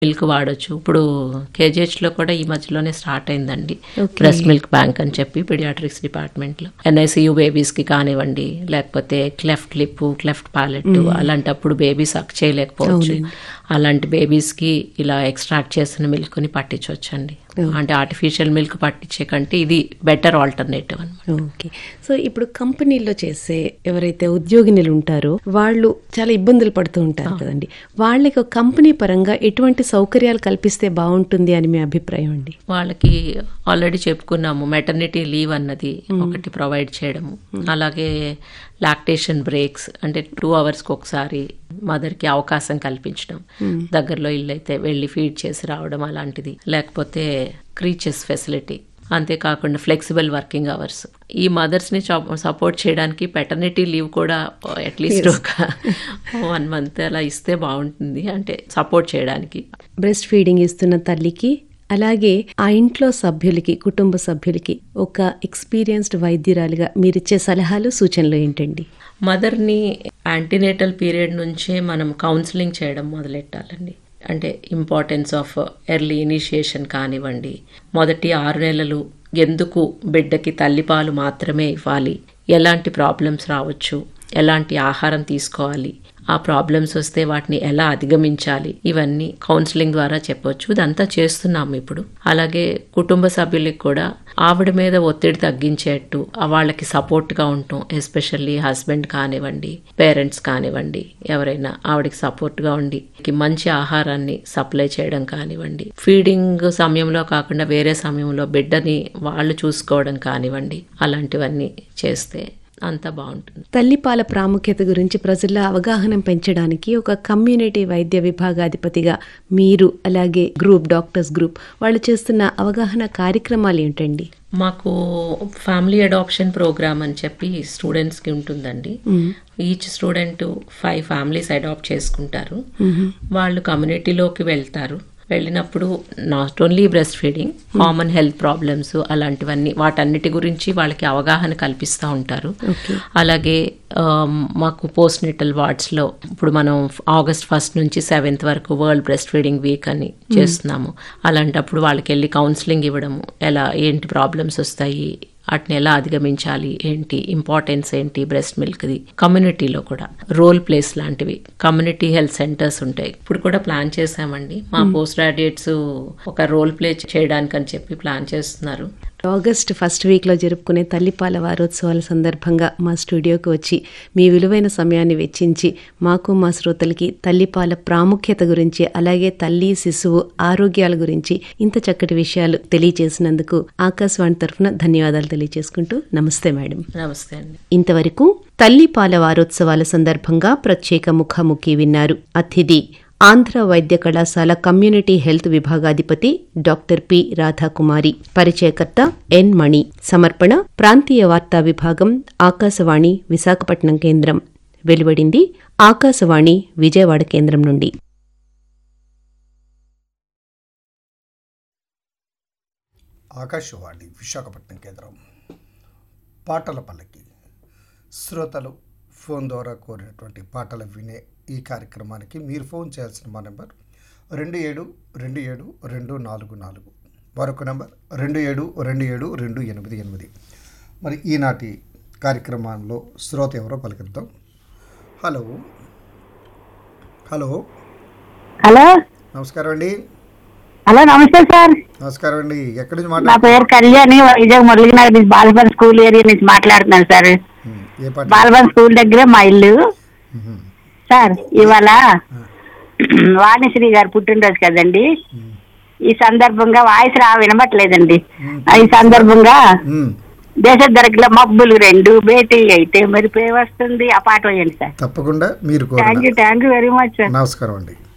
Milk వాడొచ్చు ఇప్పుడు KGH లో కూడా ఈ మధ్యలోనే స్టార్ట్ అయిందండి Okay. బ్రెస్ట్ మిల్క్ బ్యాంక్ అని చెప్పి పిడియాట్రిక్స్ డిపార్ట్మెంట్లో ఎన్ఐసియు కి కానివ్వండి లేకపోతే క్లెఫ్ట్ లిప్ క్లెఫ్ట్ ప్యాలెట్ అలాంటప్పుడు బేబీ సక్ చేయలేకపోవచ్చు అలాంటి babies కి ఇలా ఎక్స్ట్రాక్ట్ చేసిన మిల్క్ ని పట్టించవచ్చండి అంటే ఆర్టిఫిషియల్ మిల్క్ పట్టించే కంటే ఇది బెటర్ ఆల్టర్నేటివ్ అనమాట ఓకే సో ఇప్పుడు కంపెనీల్లో చేసే ఎవరైతే ఉద్యోగినులు ఉంటారో వాళ్ళు చాలా ఇబ్బందులు పడుతూ ఉంటారు కదండి వాళ్ళకి ఒక కంపెనీ పరంగా ఎటువంటి సౌకర్యాలు కల్పిస్తే బాగుంటుంది అని మీ అభిప్రాయం అండి వాళ్ళకి ఆల్రెడీ చెప్పుకున్నాము మెటర్నిటీ లీవ్ అన్నది ఒకటి ప్రొవైడ్ చేయడము అలాగే లాక్టేషన్ బ్రేక్స్ అంటే టూ అవర్స్కి ఒకసారి మదర్కి అవకాశం కల్పించడం దగ్గరలో ఇల్లు అయితే వెళ్ళి ఫీడ్ చేసి రావడం అలాంటిది లేకపోతే క్రీచెస్ ఫెసిలిటీ అంతేకాకుండా ఫ్లెక్సిబుల్ వర్కింగ్ అవర్స్ ఈ మదర్స్ని సపోర్ట్ చేయడానికి పెటర్నిటీ లీవ్ కూడా అట్లీస్ట్ ఒక వన్ మంత్ అలా ఇస్తే బాగుంటుంది అంటే సపోర్ట్ చేయడానికి బ్రెస్ట్ ఫీడింగ్ ఇస్తున్న తల్లికి అలాగే ఆ ఇంట్లో సభ్యులకి కుటుంబ సభ్యులకి ఒక ఎక్స్పీరియన్స్డ్ వైద్యురాలిగా మీరిచ్చే సలహాలు సూచనలు ఏంటండి మదర్ని యాంటీనేటల్ పీరియడ్ నుంచే మనం కౌన్సిలింగ్ చేయడం మొదలెట్టాలండి అంటే ఇంపార్టెన్స్ ఆఫ్ ఎర్లీ ఇనిషియేషన్ కానివ్వండి మొదటి ఆరు నెలలు ఎందుకు బిడ్డకి తల్లిపాలు మాత్రమే ఇవ్వాలి ఎలాంటి ప్రాబ్లమ్స్ రావచ్చు ఎలాంటి ఆహారం తీసుకోవాలి ఆ ప్రాబ్లమ్స్ వస్తే వాటిని ఎలా అధిగమించాలి ఇవన్నీ కౌన్సిలింగ్ ద్వారా చెప్పొచ్చు ఇదంతా చేస్తున్నాము ఇప్పుడు అలాగే కుటుంబ సభ్యులకి కూడా ఆవిడ మీద ఒత్తిడి తగ్గించేట్టు ఆ వాళ్ళకి సపోర్ట్గా ఉంటాం ఎస్పెషల్లీ హస్బెండ్ కానివ్వండి పేరెంట్స్ కానివ్వండి ఎవరైనా ఆవిడకి సపోర్ట్గా ఉండి మంచి ఆహారాన్ని సప్లై చేయడం కానివ్వండి ఫీడింగ్ సమయంలో కాకుండా వేరే సమయంలో బిడ్డని వాళ్ళు చూసుకోవడం కానివ్వండి అలాంటివన్నీ చేస్తే అంతా బాగుంటుంది తల్లిపాల ప్రాముఖ్యత గురించి ప్రజల్లో అవగాహన పెంచడానికి ఒక కమ్యూనిటీ వైద్య విభాగాధిపతిగా మీరు అలాగే గ్రూప్ డాక్టర్స్ గ్రూప్ వాళ్ళు చేస్తున్న అవగాహన కార్యక్రమాలు ఏంటండి మాకు ఫ్యామిలీ అడాప్షన్ ప్రోగ్రామ్ అని చెప్పి స్టూడెంట్స్కి ఉంటుందండి each student five families adopt చేసుకుంటారు వాళ్ళు కమ్యూనిటీలోకి వెళ్తారు వెళ్ళినప్పుడు not only breast feeding common health problems అలాంటివన్నీ వాటన్నిటి గురించి వాళ్ళకి అవగాహన కల్పిస్తూ ఉంటారు అలాగే ఆమ్, మాకు పోస్ట్ నిటల్ వార్డ్స్లో ఇప్పుడు మనం ఆగస్ట్ ఫస్ట్ నుంచి సెవెంత్ వరకు వరల్డ్ బ్రెస్ట్ ఫీడింగ్ వీక్ అని చేస్తున్నాము అలాంటప్పుడు వాళ్ళకి వెళ్ళి కౌన్సిలింగ్ ఇవ్వడము ఎలా ఏంటి ప్రాబ్లమ్స్ వస్తాయి వాటిని ఎలా అధిగమించాలి ఏంటి ఇంపార్టెన్స్ ఏంటి బ్రెస్ట్ మిల్క్ది కమ్యూనిటీలో కూడా రోల్ ప్లేస్ లాంటివి కమ్యూనిటీ హెల్త్ సెంటర్స్ ఉంటాయి ఇప్పుడు కూడా ప్లాన్ చేసామండి మా పోస్ట్ గ్రాడ్యుయేట్స్ ఒక రోల్ ప్లే చేయడానికి అని చెప్పి ప్లాన్ చేస్తున్నారు ఆగస్ట్ ఫస్ట్ వీక్లో జరుపుకునే తల్లిపాల వారోత్సవాల సందర్భంగా మా స్టూడియోకి వచ్చి మీ విలువైన సమయాన్ని వెచ్చించి మాకు మా శ్రోతలకి తల్లిపాల ప్రాముఖ్యత గురించి అలాగే తల్లి శిశువు ఆరోగ్యాల గురించి ఇంత చక్కటి విషయాలు తెలియజేసినందుకు ఆకాశవాణి తరఫున ధన్యవాదాలు తెలియజేసుకుంటూ నమస్తే మేడం నమస్తే అండి ఇంతవరకు తల్లిపాల వారోత్సవాల సందర్భంగా ప్రత్యేక ముఖాముఖి విన్నారు అతిథి ఆంధ్ర వైద్య కళాశాల కమ్యూనిటీ హెల్త్ విభాగాధిపతి డాక్టర్ పి రాధాకుమారి పరిచయకర్త ఎన్ మణి సమర్పణ ప్రాంతీయ వార్తా విభాగం ఆకాశవాణి విశాఖపట్నం కేంద్రం వెలువడింది ఆకాశవాణి విజయవాడ కేంద్రం నుండి ఆకాశవాణి విశాఖపట్నం కేంద్రం పాటల పల్లకి శ్రోతలు ఫోన్ ద్వారా కోరినటువంటి పాటలు వినే ఈ కార్యక్రమానికి మీరు ఫోన్ చేయాల్సిన మా నెంబర్ రెండు ఏడు రెండు ఏడు రెండు నాలుగు నాలుగు మరొక నెంబర్ రెండు ఏడు రెండు ఏడు రెండు ఎనిమిది ఎనిమిది మరి ఈనాటి కార్యక్రమంలో శ్రోత ఎవరో పలకరిద్దాం హలో హలో హలో నమస్కారం అండి హలో నమస్తే సార్ నమస్కారం అండి ఎక్కడి నుంచి నా మాట్లా పేరు కళ్యాణి వైజాగ్ మురళీనగర్ నుంచి బాలబన్ స్కూల్ ఏరియా నుంచి మాట్లాడుతున్నాను సార్ ఉమ్, ఏ పాట బాలబన్ స్కూల్ దగ్గరే మా ఇల్లు ఉహుం. సార్ ఇవాళ వాణిశ్రీ గారు పుట్టినరోజు కదండి ఈ సందర్భంగా వాయిస్ రా వినబట్లేదండి ఈ సందర్భంగా ఉమ్. దేశ ధరకుల మబ్బులు రెండు భేటీ అయితే మెరిపే వస్తుంది ఆ పాట వేయండి సార్ తప్పకుండా మీరు థ్యాంక్ కోరిన you thank you very much sir నమస్కారం అండి